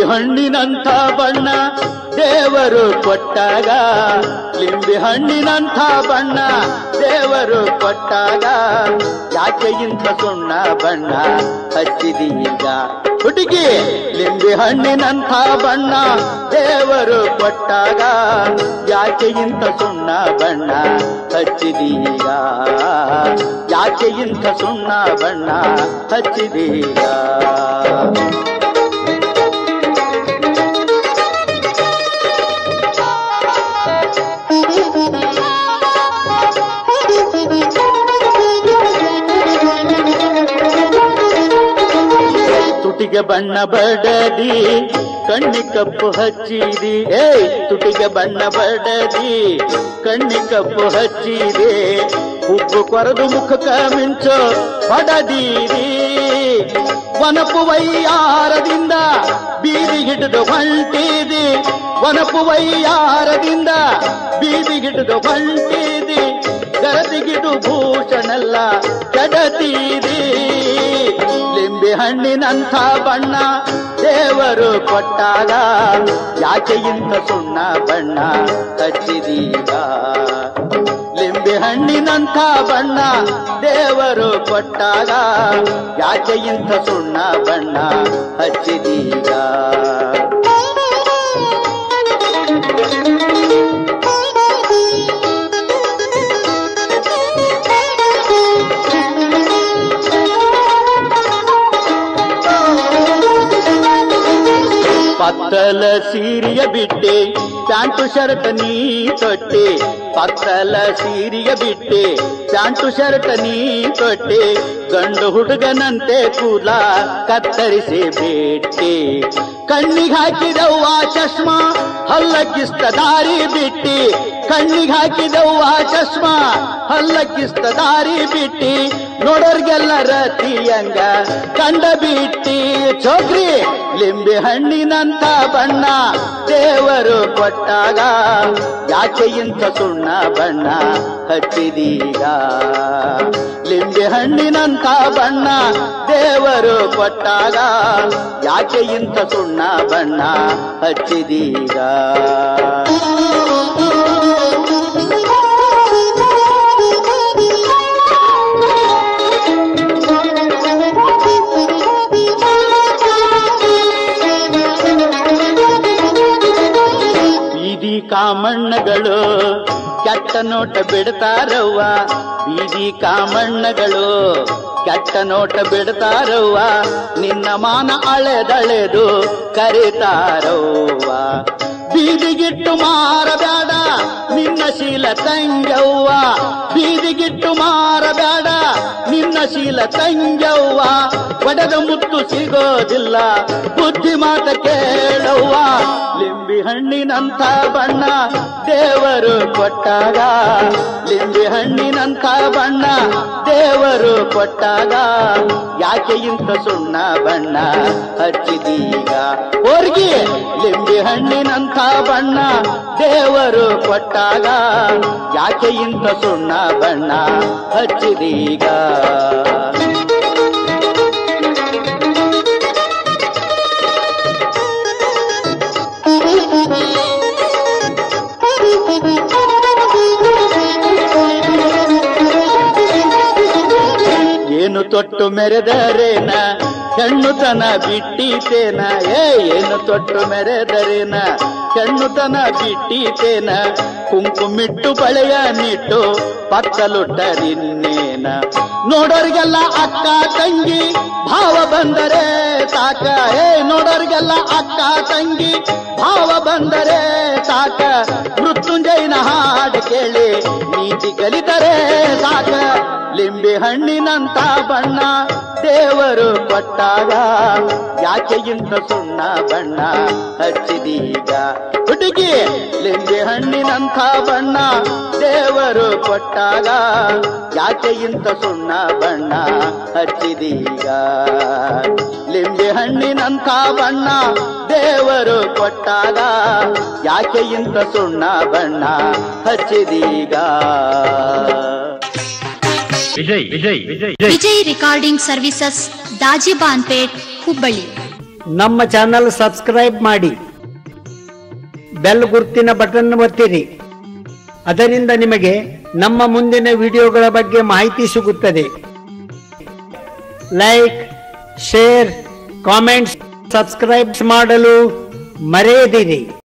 ಹಣ್ಣಿನಂಥ ಬಣ್ಣ ದೇವರು ಕೊಟ್ಟಾಗ ಲಿಂಬಿ ಹಣ್ಣಿನಂಥ ಬಣ್ಣ ದೇವರು ಕೊಟ್ಟಾಗ ಯಾಕೆ ಇಂಥ ಸುಣ್ಣ ಬಣ್ಣ ಹಚ್ಚಿದೀಗ ಹುಡುಗಿ ಲಿಂಬಿ ಹಣ್ಣಿನಂಥ ಬಣ್ಣ ದೇವರು ಕೊಟ್ಟಾಗ ಯಾಕೆ ಇಂಥ ಸುಣ್ಣ ಬಣ್ಣ ಹಚ್ಚಿದೀಗ ಯಾಕೆ ಇಂಥ ಸುಣ್ಣ ಬಣ್ಣ ಹಚ್ಚಿದೀಗ ತುಟಿಗೆ ಬಣ್ಣ ಬಡದಿ ಕಣ್ಣಿ ಕಪ್ಪು ಹಚ್ಚಿದಿ ಏಯ್ ತುಟಿಗೆ ಬಣ್ಣ ಬಡದಿ ಕಣ್ಣಿ ಕಪ್ಪು ಹಚ್ಚಿದೆ ಉಪ್ಪು ಕೊರದು ಮುಖಕ ಮಿಂಚು ಬಡದೀರಿ ವನಪು ವೈಯಾರದಿಂದ ಬೀದಿ ಹಿಡಿದು ಹೊಂಟಿದಿ ವನಪು ವೈಯಾರದಿಂದ ಬೀದಿ ಹಿಡಿದು ಹೊಂಟಿದಿ ಗರದಿಗಿಡು ಭೂಷಣಲ್ಲ ಕೆಡತೀರಿ ಲಿಂಬೆ ಹಣ್ಣಿನಂಥ ಬಣ್ಣ ದೇವರು ಕೊಟ್ಟಾಗ ಯಾಕೆ ಇಂಥ ಸುಣ್ಣ ಬಣ್ಣ ಹಚ್ಚಿದೀಗ ಲಿಂಬೆ ಹಣ್ಣಿನಂಥ ಬಣ್ಣ ದೇವರು ಕೊಟ್ಟಾಗ ಯಾಕೆ ಇಂಥ ಸುಣ್ಣ ಬಣ್ಣ ಹಚ್ಚಿದೀಗ ಪತ್ತಲ ಸೀರಿಯ ಬಿಟ್ಟೆ ಪ್ಯಾಂಟು ಶರ್ಟ್ ನೀ ತೊಟ್ಟೆ ಪತ್ತಲ ಸೀರಿಯ ಬಿಟ್ಟೆ ಪ್ಯಾಂಟು ಶರ್ಟ್ ನೀ ತೊಟ್ಟೆ ಗಂಡು ಹುಡುಗನಂತೆ ಕೂಲ ಕತ್ತರಿಸಿ ಬೇಟೆ ಕಣ್ಣಿಗೆ ಹಾಕಿದವ್ವ ಚಶ್ಮಾ ಹಲ್ಲಕ್ಕಿಸ್ತ ದಾರಿ ಬಿಟ್ಟಿ ಕಣ್ಣಿಗೆ ಹಾಕಿದವ್ವ ಚಶ್ಮಾ ಹಲ್ಲಕ್ಕಿಸ್ತ ದಾರಿ ಬಿಟ್ಟಿ ನೋಡೋರ್ಗೆಲ್ಲ ರತಿಯಂಗ ಕಂಡ ಬಿಟ್ಟಿ ಚೋಕ್ರಿ ಲಿಂಬೆ ಹಣ್ಣಿನಂತ ಬಣ್ಣ ದೇವರು ಕೊಟ್ಟಾಗ ಯಾಕೆ ಇಂಥ ಸುಣ್ಣ ಬಣ್ಣ ಹಚ್ಚಿದೀಗ ಲಿಂಬೆ ಹಣ್ಣಿನಂತ ಬಣ್ಣ ದೇವರು ಕೊಟ್ಟಾಗ ಯಾಕೆ ಇಂಥ ಸುಣ್ಣ ಬಣ್ಣ ಹಚ್ಚಿದೀಗ ಬೀದಿ ಕಾಮಣ್ಣಗಳು ಕೆಟ್ಟ ನೋಟ ಬಿಡ್ತಾರವ್ವ ಬೀದಿ ಕಾಮಣ್ಣಗಳು ಕೆಟ್ಟ ನೋಟ ಬಿಡ್ತಾರವ್ವ ನಿನ್ನ ಮಾನ ಅಳೆದಳೆದು ಕರೀತಾರವ್ವ ಬೀದಿಗಿಟ್ಟು ಮಾರಬೇಡ ನಿನ್ನ ಶೀಲ ತಂಗವ್ವ ಬೀದಿಗಿಟ್ಟು ಮಾರಬೇಡ ನಿನ್ನ ಶೀಲ ತಂಗವ್ವ ಒಡೆದ ಮುತ್ತು ಸಿಗೋದಿಲ್ಲ ಬುದ್ಧಿ ಮಾತ ಕೇಳವ್ವ ಲಿಂಬಿ ಹಣ್ಣಿನಂಥ ಬಣ್ಣ ದೇವರು ಕೊಟ್ಟಾಗ ಲಿಂಬಿ ಹಣ್ಣಿನಂಥ ಬಣ್ಣ ದೇವರು ಕೊಟ್ಟಾಗ ಯಾಕೆ ಇಂಥ ಸುಣ್ಣ ಬಣ್ಣ ಹಚ್ಚಿದೀಗ ಹೋರ್ಗಿ ಲಿಂಬಿ ಹಣ್ಣಿನಂಥ ಬಣ್ಣ ದೇವರು ಕೊಟ್ಟಾಗ ಯಾಕೆ ಇಂಥ ಸುಣ್ಣ ಬಣ್ಣ ಹಚ್ಚಿದೀಗ ಏನು ತೊಟ್ಟು ಮೆರೆದರೇನ ಹೆಣ್ಣುತನ ಬಿಟ್ಟೀತೇನ ಏ ಏನು ತೊಟ್ಟು ಮೆರೆದರೇನ ಹೆಣ್ಣುತನ ಬಿಟ್ಟೀತೇನ ಕುಂಕುಮಿಟ್ಟು ಬಳೆಯ ನಿಟ್ಟು ಪಕ್ಕಲುಟ್ಟರಿನ್ನೇನ ನೋಡೋರಿಗೆಲ್ಲ ಅಕ್ಕ ತಂಗಿ ಭಾವ ಬಂದರೆ ಸಾಕ ಏ ನೋಡೋರಿಗೆಲ್ಲ ಅಕ್ಕ ತಂಗಿ ಭಾವ ಬಂದರೆ ಸಾಕ ಮೃತ್ಯುಂಜಯನ ಹಾಡು ಕೇಳಿ ನೀತಿ ಕಲಿತರೆ ಸಾಕ ಲಿಂಬೆ ಹಣ್ಣಿನಂತ ಬಣ್ಣ ದೇವರು ಕೊಟ್ಟಾಗ ಯಾಕೆ ಇಂಥ ಸುಣ್ಣ ಬಣ್ಣ ಹಚ್ಚಿದೀಗ ಹುಡುಗಿ ಲಿಂಬೆ ಹಣ್ಣಿನಂಥ ಬಣ್ಣ ದೇವರು ಕೊಟ್ಟಾಗ ಯಾಕೆ ಇಂಥ ಸುಣ್ಣ ಬಣ್ಣ ಹಚ್ಚಿದೀಗ ಲಿಂಬೆ ಹಣ್ಣಿನಂಥ ಬಣ್ಣ ದೇವರು ಕೊಟ್ಟಾಗ ಯಾಕೆ ಇಂಥ ಸುಣ್ಣ ಬಣ್ಣ ಹಚ್ಚಿದೀಗ ವಿಜಯ್ ವಿಜಯ್ ವಿಜಯ್ ವಿಜಯ್ ರಿಕಾರ್ಡಿಂಗ್ ಸರ್ವಿಸಸ್ ದಾಜಿಬಾನ್ಪೇಟ್ ಹುಬ್ಬಳ್ಳಿ ನಮ್ಮ ಚಾನಲ್ ಸಬ್ಸ್ಕ್ರೈಬ್ ಮಾಡಿ ಬೆಲ್ ಗುರ್ತಿನ ಬಟನ್ ಒತ್ತಿರಿ ಅದರಿಂದ ನಿಮಗೆ ನಮ್ಮ ಮುಂದಿನ ವಿಡಿಯೋಗಳ ಬಗ್ಗೆ ಮಾಹಿತಿ ಸಿಗುತ್ತದೆ ಲೈಕ್ ಶೇರ್ ಕಾಮೆಂಟ್ಸ್ ಸಬ್ಸ್ಕ್ರೈಬ್ ಮಾಡಲು ಮರೆಯದಿರಿ